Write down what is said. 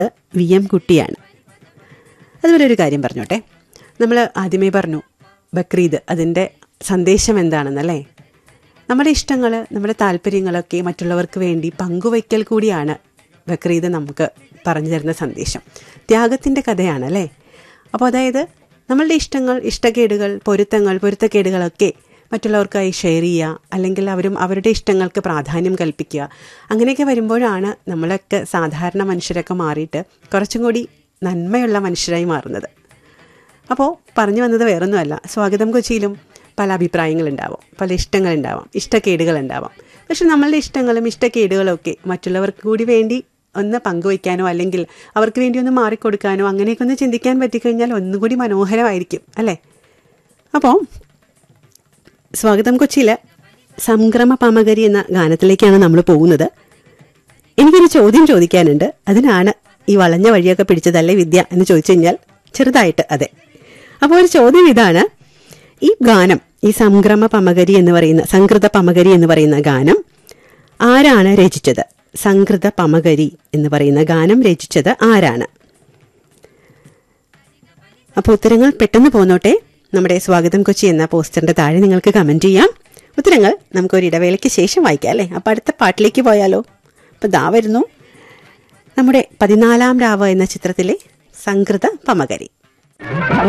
V M കുട്ടിയാണ് അതുപോലെ ഒരു കാര്യം പറഞ്ഞോട്ടെ നമ്മൾ ആദ്യമേ പറഞ്ഞു ബക്രീദ് അതിൻ്റെ സന്ദേശം എന്താണെന്നല്ലേ നമ്മുടെ ഇഷ്ടങ്ങൾ നമ്മുടെ താല്പര്യങ്ങളൊക്കെ മറ്റുള്ളവർക്ക് വേണ്ടി പങ്കുവയ്ക്കൽ കൂടിയാണ് ബക്രീദ് നമുക്ക് പറഞ്ഞു തരുന്ന സന്ദേശം ത്യാഗത്തിൻ്റെ കഥയാണല്ലേ അപ്പോൾ അതായത് നമ്മളുടെ ഇഷ്ടങ്ങൾ ഇഷ്ടക്കേടുകൾ പൊരുത്തങ്ങൾ പൊരുത്തക്കേടുകളൊക്കെ മറ്റുള്ളവർക്കായി ഷെയർ ചെയ്യുക അല്ലെങ്കിൽ അവരും അവരുടെ ഇഷ്ടങ്ങൾക്ക് പ്രാധാന്യം കൽപ്പിക്കുക അങ്ങനെയൊക്കെ വരുമ്പോഴാണ് നമ്മളൊക്കെ സാധാരണ മനുഷ്യരൊക്കെ മാറിയിട്ട് കുറച്ചും കൂടി നന്മയുള്ള മനുഷ്യരായി മാറുന്നത് അപ്പോൾ പറഞ്ഞു വന്നത് വേറൊന്നുമല്ല സ്വാഗതം കൊച്ചിയിലും പല അഭിപ്രായങ്ങളുണ്ടാവാം പല ഇഷ്ടങ്ങളുണ്ടാവാം ഇഷ്ടക്കേടുകളുണ്ടാവാം പക്ഷെ നമ്മളുടെ ഇഷ്ടങ്ങളും ഇഷ്ടക്കേടുകളും ഒക്കെ മറ്റുള്ളവർക്ക് കൂടി വേണ്ടി ഒന്ന് പങ്കുവയ്ക്കാനോ അല്ലെങ്കിൽ അവർക്ക് വേണ്ടി ഒന്ന് മാറിക്കൊടുക്കാനോ അങ്ങനെയൊക്കെ ഒന്ന് ചിന്തിക്കാൻ പറ്റിക്കഴിഞ്ഞാൽ ഒന്നുകൂടി മനോഹരമായിരിക്കും അല്ലേ അപ്പോൾ സ്വാഗതം കൊച്ചിയിൽ സംക്രമ പമകരി എന്ന ഗാനത്തിലേക്കാണ് നമ്മൾ പോകുന്നത് എനിക്കൊരു ചോദ്യം ചോദിക്കാനുണ്ട് അതിനാണ് ഈ വളഞ്ഞ വഴിയൊക്കെ പിടിച്ചതല്ലേ വിദ്യ എന്ന് ചോദിച്ചു കഴിഞ്ഞാൽ ചെറുതായിട്ട് അതെ അപ്പോൾ ഒരു ചോദ്യം ഇതാണ് ഈ ഗാനം ഈ സംക്രമ പമകരി എന്ന് പറയുന്ന സംകൃത പമകരി എന്ന് പറയുന്ന ഗാനം ആരാണ് രചിച്ചത് സംകൃത പമകരി എന്ന് പറയുന്ന ഗാനം രചിച്ചത് ആരാണ് അപ്പോൾ ഉത്തരങ്ങൾ പെട്ടെന്ന് പോന്നോട്ടെ നമ്മുടെ സ്വാഗതം കൊച്ചി എന്ന പോസ്റ്ററിന്റെ താഴെ നിങ്ങൾക്ക് കമന്റ് ചെയ്യാം ഉത്തരങ്ങൾ നമുക്ക് ഒരു ഇടവേളയ്ക്ക് ശേഷം വായിക്കാം അല്ലേ അപ്പോൾ അടുത്ത പാട്ടിലേക്ക് പോയാലോ അപ്പോൾ ദാ വരുന്നു നമ്മുടെ പതിനാലാം രാവ് എന്ന ചിത്രത്തിലെ സംകൃത പമകരി